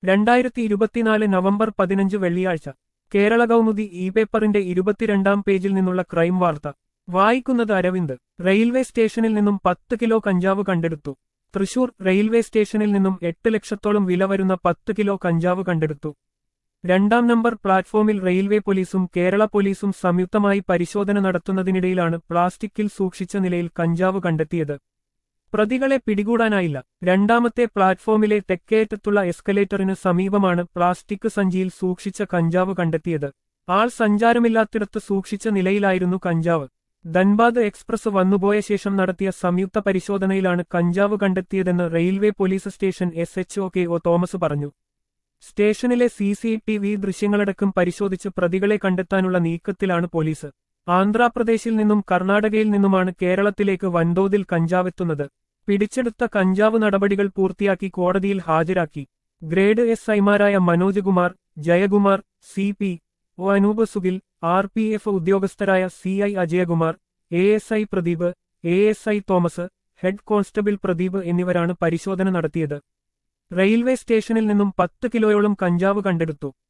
രണ്ടായിരത്തി ഇരുപത്തിനാല് നവംബർ പതിനഞ്ച് വെള്ളിയാഴ്ച കേരള കൗമുദി ഇ പേപ്പറിന്റെ ഇരുപത്തിരണ്ടാം പേജിൽ നിന്നുള്ള ക്രൈം വാർത്ത വായിക്കുന്നത് അരവിന്ദ് റെയിൽവേ സ്റ്റേഷനിൽ നിന്നും പത്ത് കിലോ കഞ്ചാവ് കണ്ടെടുത്തു തൃശൂർ റെയിൽവേ സ്റ്റേഷനിൽ നിന്നും എട്ട് ലക്ഷത്തോളം വില വരുന്ന പത്ത് കിലോ കഞ്ചാവ് കണ്ടെടുത്തു രണ്ടാം നമ്പർ പ്ലാറ്റ്ഫോമിൽ റെയിൽവേ പോലീസും കേരള പോലീസും സംയുക്തമായി പരിശോധന നടത്തുന്നതിനിടയിലാണ് പ്ലാസ്റ്റിക്കിൽ സൂക്ഷിച്ച നിലയിൽ കഞ്ചാവ് കണ്ടെത്തിയത് പ്രതികളെ പിടികൂടാനായില്ല രണ്ടാമത്തെ പ്ലാറ്റ്ഫോമിലെ തെക്കേറ്റത്തുള്ള എസ്കലേറ്ററിന് സമീപമാണ് പ്ലാസ്റ്റിക് സഞ്ചിയിൽ സൂക്ഷിച്ച കഞ്ചാവ് കണ്ടെത്തിയത് ആൾ സഞ്ചാരമില്ലാത്തിടത്ത് സൂക്ഷിച്ച നിലയിലായിരുന്നു കഞ്ചാവ് ധൻബാദ് എക്സ്പ്രസ് വന്നുപോയ ശേഷം നടത്തിയ സംയുക്ത പരിശോധനയിലാണ് കഞ്ചാവ് കണ്ടെത്തിയതെന്ന് railway police station S H O K O Thomas പറഞ്ഞു സ്റ്റേഷനിലെ സി സി ടി വി ദൃശ്യങ്ങളടക്കം പരിശോധിച്ച് പ്രതികളെ കണ്ടെത്താനുള്ള നീക്കത്തിലാണ് പോലീസ് ആന്ധ്രാപ്രദേശിൽ നിന്നും കർണാടകയിൽ നിന്നുമാണ് കേരളത്തിലേക്ക് വൻതോതിൽ കഞ്ചാവെത്തുന്നത് പിടിച്ചെടുത്ത കഞ്ചാവ് നടപടികൾ പൂർത്തിയാക്കി കോടതിയിൽ ഹാജരാക്കി ഗ്രേഡ് എസ് ഐമാരായ Manoj Kumar Jayakumar C P O Anoop Sugil R P F ഉദ്യോഗസ്ഥരായ C I Ajayakumar A S I Pradeep A S I Thomas head constable Pradeep എന്നിവരാണ് പരിശോധന നടത്തിയത് റെയിൽവേ സ്റ്റേഷനിൽ നിന്നും പത്ത് കിലോയോളം കഞ്ചാവ് കണ്ടെടുത്തു